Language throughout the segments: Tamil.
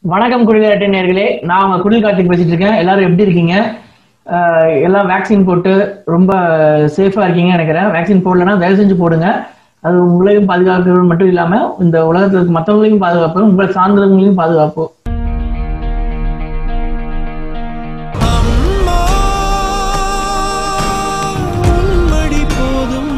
வணக்கம் குடில் அட்டை நேர்களே நான் உங்க குடில் கார்த்திக் பேசிட்டு இருக்கேன் எல்லாரும் எப்படி இருக்கீங்க ஆஹ் எல்லாம் வேக்சின் போட்டு ரொம்ப சேஃபா இருக்கீங்க நினைக்கிறேன் வேக்சின் போடலன்னா தயவு செஞ்சு போடுங்க அது உங்களையும் பாதுகாக்கிறது மட்டும் இல்லாம இந்த உலகத்துக்கு மற்றவங்களையும் பாதுகாப்பு உங்களை சார்ந்தவங்களையும் பாதுகாப்பு அம்மா உம்மடி போதும்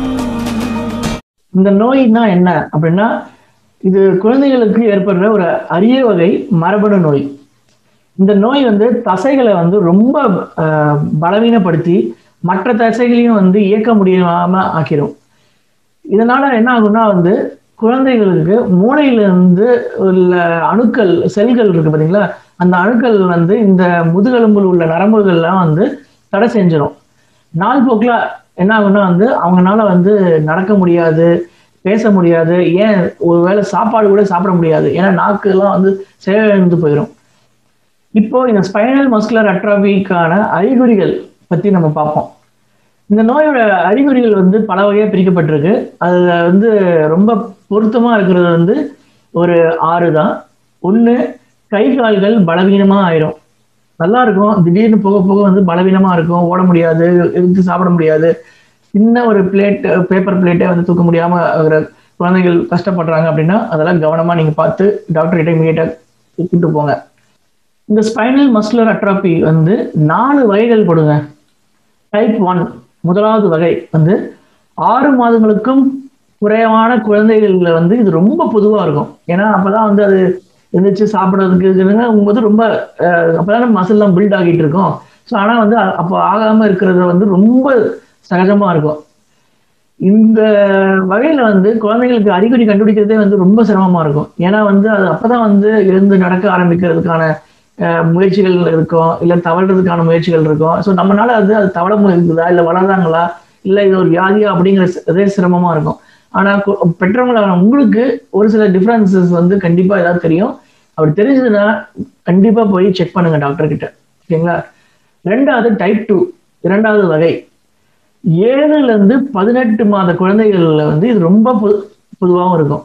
இந்த நோய்னா என்ன அப்படின்னா இது குழந்தைகளுக்கு ஏற்படுற ஒரு அரிய வகை மரபணு நோய் இந்த நோய் வந்து தசைகளை வந்து ரொம்ப ஆஹ், பலவீனப்படுத்தி மற்ற தசைகளையும் வந்து இயக்க முடியாம ஆக்கிரும் இதனால என்ன ஆகும்னா வந்து குழந்தைகளுக்கு மூளையில இருந்து உள்ள அணுக்கள் செல்கள் இருக்கு பாத்தீங்களா அந்த அணுக்கள் வந்து இந்த முதுகெலும்பில் உள்ள நரம்புகள்லாம் வந்து தடை செஞ்சிடும் நாள் போக்குல என்ன ஆகும்னா வந்து அவங்கனால வந்து நடக்க முடியாது பேச முடியாது ஏன் ஒருவேளை சாப்பாடு கூட சாப்பிட முடியாது ஏன்னா நாக்கு எல்லாம் வந்து செயலிழந்து போயிடும் இப்போ இந்த ஸ்பைனல் மஸ்குலர் அட்ராபிக்கான அறிகுறிகள் பத்தி நம்ம பார்ப்போம் இந்த நோயோட அறிகுறிகள் வந்து பல வகையா பிரிக்கப்பட்டிருக்கு அதுல வந்து ரொம்ப பொருத்தமா இருக்கிறது வந்து ஒரு ஆறு தான் ஒண்ணு கை கால்கள் பலவீனமா ஆயிரும் நல்லா இருக்கும் திடீர்னு போக போக வந்து பலவீனமா இருக்கும் ஓட முடியாது எடுத்து சாப்பிட முடியாது சின்ன ஒரு பிளேட் பேப்பர் பிளேட்டே வந்து தூக்க முடியாம இருக்கிற குழந்தைகள் கஷ்டப்படுறாங்க அப்படின்னா அதெல்லாம் கவனமா நீங்க பார்த்து டாக்டர் கிட்ட இமீடியட்டா கூப்பிட்டு போங்க இந்த ஸ்பைனல் மஸ்குலர் அட்ராபி வந்து நாலு வகைகள் போடுங்க டைப் ஒன் முதலாவது வகை வந்து ஆறு மாதங்களுக்கும் குறைவான குழந்தைகள்ல வந்து இது ரொம்ப பொதுவா இருக்கும் ஏன்னா அப்பதான் வந்து அது எந்திரிச்சு சாப்பிட்றதுக்கு போது ரொம்ப அஹ், அப்பதான் மசில்லாம் பில்ட் ஆகிட்டு இருக்கும் ஸோ ஆனா வந்து அ- அப்போ ஆகாம இருக்கிறது வந்து ரொம்ப சகஜமா இருக்கும் இந்த வகையில வந்து குழந்தைங்களுக்கு அறிகுறி கண்டுபிடிக்கிறதே வந்து ரொம்ப சிரமமா இருக்கும் ஏன்னா வந்து அது அப்பதான் வந்து எழுந்து நடக்க ஆரம்பிக்கிறதுக்கான அஹ், முயற்சிகள் இருக்கும் இல்ல தவழ்றதுக்கான முயற்சிகள் இருக்கும் ஸோ நம்மனால அது அது தவள இருக்குதா இல்ல வளர்றாங்களா இல்ல இது ஒரு வியாதியா அப்படிங்கிற சி- அதே சிரமமா இருக்கும் ஆனா கு- பெற்றவங்களான உங்களுக்கு ஒரு சில டிஃபரன்சஸ் வந்து கண்டிப்பா ஏதாவது தெரியும் அப்படி தெரிஞ்சதுன்னா கண்டிப்பா போய் செக் பண்ணுங்க டாக்டர் கிட்ட ஓகேங்களா ரெண்டாவது டைப் டூ இரண்டாவது வகை ஏழுல இருந்து பதினெட்டு மாத குழந்தைகள்ல வந்து இது ரொம்ப பொது பொதுவாகவும் இருக்கும்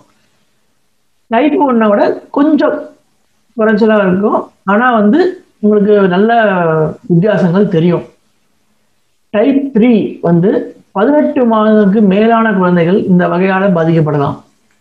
டைப் ஒன்னை விட கொஞ்சம் குறைச்சலா இருக்கும் ஆனா வந்து உங்களுக்கு நல்ல வித்தியாசங்கள் தெரியும் டைப் த்ரீ வந்து பதினெட்டு மாதத்துக்கு மேலான குழந்தைகள் இந்த வகையால பாதிக்கப்படலாம்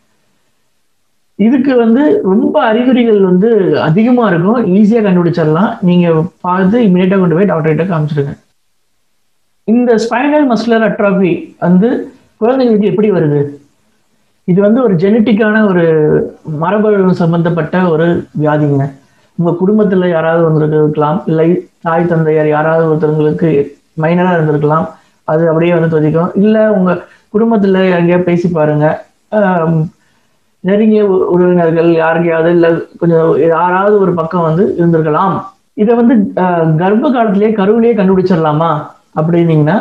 இதுக்கு வந்து ரொம்ப அறிகுறிகள் வந்து அதிகமா இருக்கும் ஈஸியா கண்டுபிடிச்சிடலாம் நீங்க பார்த்து இமீடியட்டா கொண்டு போய் டாக்டர் கிட்ட காமிச்சிடுங்க இந்த ஸ்பைனல் மஸ்குலர் அட்ராபி வந்து குழந்தைகளுக்கு எப்படி வருது இது வந்து ஒரு ஜெனட்டிக்கான ஒரு மரபணு சம்பந்தப்பட்ட ஒரு வியாதிங்க உங்க குடும்பத்துல யாராவது ஒருத்தருக்கு இருக்கலாம் இல்லை தாய் தந்தையார் யாராவது ஒருத்தவங்களுக்கு மைனரா இருந்திருக்கலாம் அது அப்படியே வந்து தொதிக்கும் இல்ல உங்க குடும்பத்துல எங்கேயா பேசி பாருங்க ஆம், நெருங்கிய உ- உறவினர்கள் யாருக்கையாவது இல்ல கொஞ்சம் யாராவது ஒரு பக்கம் வந்து இருந்திருக்கலாம் இதை வந்து அஹ், கர்ப்ப காலத்திலேயே கருவிலேயே கண்டுபிடிச்சிடலாமா அப்படின்னீங்கன்னா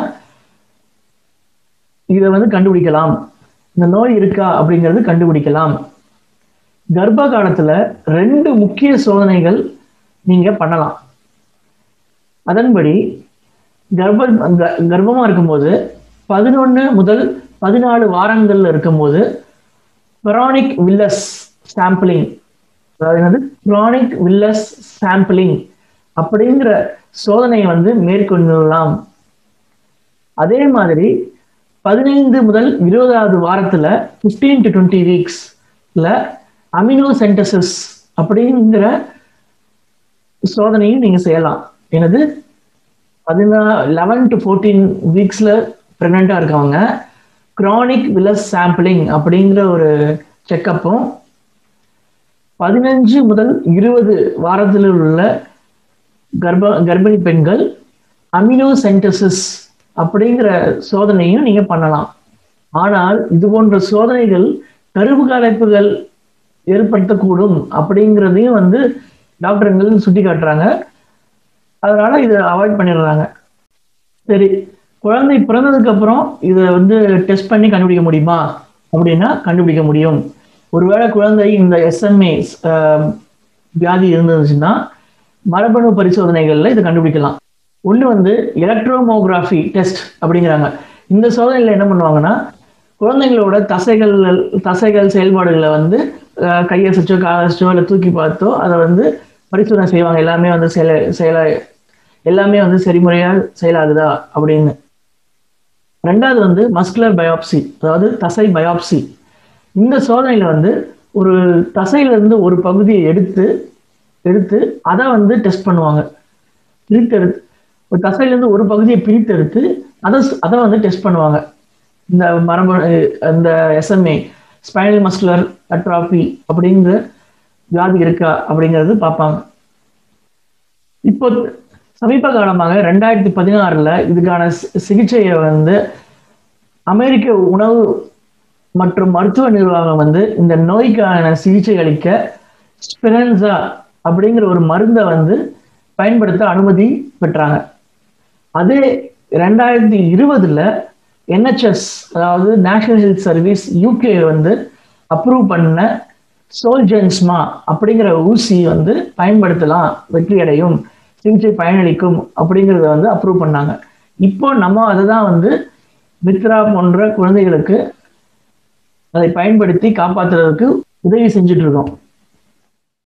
இதை வந்து கண்டுபிடிக்கலாம் இந்த நோய் இருக்கா அப்படிங்கிறது கண்டுபிடிக்கலாம் கர்ப்ப காலத்துல ரெண்டு முக்கிய சோதனைகள் நீங்க பண்ணலாம் அதன்படி கர்ப்ப க- கர்ப்பமா இருக்கும்போது பதினொன்னு முதல் பதினாலு வாரங்கள்ல இருக்கும்போது குரானிக் வில்லஸ் சாம்பிளிங் அதாவது என்னது குரானிக் வில்லஸ் சாம்பிளிங் அப்படிங்கிற சோதனையை வந்து மேற்கொள்ளலாம் அதே மாதிரி பதினைந்து முதல் இருபதாவது வாரத்துல 15 டு டுவெண்ட்டி வீக்ஸ்ல அமினோ சென்டசிஸ் அப்படிங்கிற சோதனையும் நீங்க செய்யலாம் என்னது பதினா லெவன் டு ஃபோர்டீன் வீக்ஸ்ல ப்ரெக்னெண்டா இருக்கவங்க குரானிக் விலஸ் சாம்பிளிங் அப்படிங்கிற ஒரு செக்கப்பும் பதினஞ்சு முதல் இருபது வாரத்தில் உள்ள கர்ப்ப கர்ப்பிணி பெண்கள் அமினோ சென்டசிஸ் அப்படிங்கிற சோதனையும் நீங்க பண்ணலாம் ஆனால் இது போன்ற சோதனைகள் கருவு கலைப்புகள் ஏற்படுத்தக்கூடும் அப்படிங்கிறதையும் வந்து டாக்டருங்கள் சுட்டி காட்டுறாங்க அதனால இதை அவாய்ட் பண்ணிடுறாங்க சரி குழந்தை பிறந்ததுக்கு அப்புறம் இதை வந்து டெஸ்ட் பண்ணி கண்டுபிடிக்க முடியுமா அப்படின்னா கண்டுபிடிக்க முடியும் ஒருவேளை குழந்தை இந்த எஸ்எம்ஏ வியாதி இருந்துச்சுன்னா மரபணு பரிசோதனைகள்ல இதை கண்டுபிடிக்கலாம் ஒன்று வந்து எலக்ட்ரோமோகிராஃபி டெஸ்ட் அப்படிங்கிறாங்க இந்த சோதனையில் என்ன பண்ணுவாங்கன்னா குழந்தைங்களோட தசைகள் தசைகள் செயல்பாடுகளை வந்து அஹ், கையை வச்சோ காலை வச்சோ இல்லை தூக்கி பார்த்தோ அதை வந்து பரிசோதனை செய்வாங்க எல்லாமே வந்து செயல செயல எல்லாமே வந்து சரிமுறையாக செயலாகுதா அப்படின்னு ரெண்டாவது வந்து மஸ்குலர் பயாப்சி அதாவது தசை பயாப்சி இந்த சோதனையில வந்து ஒரு தசையில இருந்து ஒரு பகுதியை எடுத்து எடுத்து அதை வந்து டெஸ்ட் பண்ணுவாங்க பிரித்தெடுத்து ஒரு தசையிலேருந்து ஒரு பகுதியை பிரித்தெடுத்து அதை அதை வந்து டெஸ்ட் பண்ணுவாங்க இந்த மரபு இந்த எஸ்எம்ஏ ஸ்பைனல் மஸ்குலர் அட்ராஃபி அப்படிங்கிற வியாதி இருக்கா அப்படிங்கிறது பார்ப்பாங்க இப்போ சமீப காலமாக ரெண்டாயிரத்தி பதினாறுல இதுக்கான சி- சிகிச்சையை வந்து அமெரிக்க உணவு மற்றும் மருத்துவ நிர்வாகம் வந்து இந்த நோய்க்கான சிகிச்சை அளிக்க ஸ்பிரன்சா அப்படிங்கிற ஒரு மருந்தை வந்து பயன்படுத்த அனுமதி பெற்றாங்க அதே ரெண்டாயிரத்தி இருபதுல என்ஹெச்எஸ் அதாவது நேஷனல் ஹெல்த் சர்வீஸ் யூகே வந்து அப்ரூவ் பண்ண சோல்ஜென்ஸ்மா அப்படிங்கிற ஊசி வந்து பயன்படுத்தலாம் வெற்றி அடையும் சிகிச்சை பயனளிக்கும் அப்படிங்கிறத வந்து அப்ரூவ் பண்ணாங்க இப்போ நம்ம அதை தான் வந்து மித்ரா போன்ற குழந்தைகளுக்கு அதை பயன்படுத்தி காப்பாத்துறதுக்கு உதவி செஞ்சுட்டு இருக்கோம்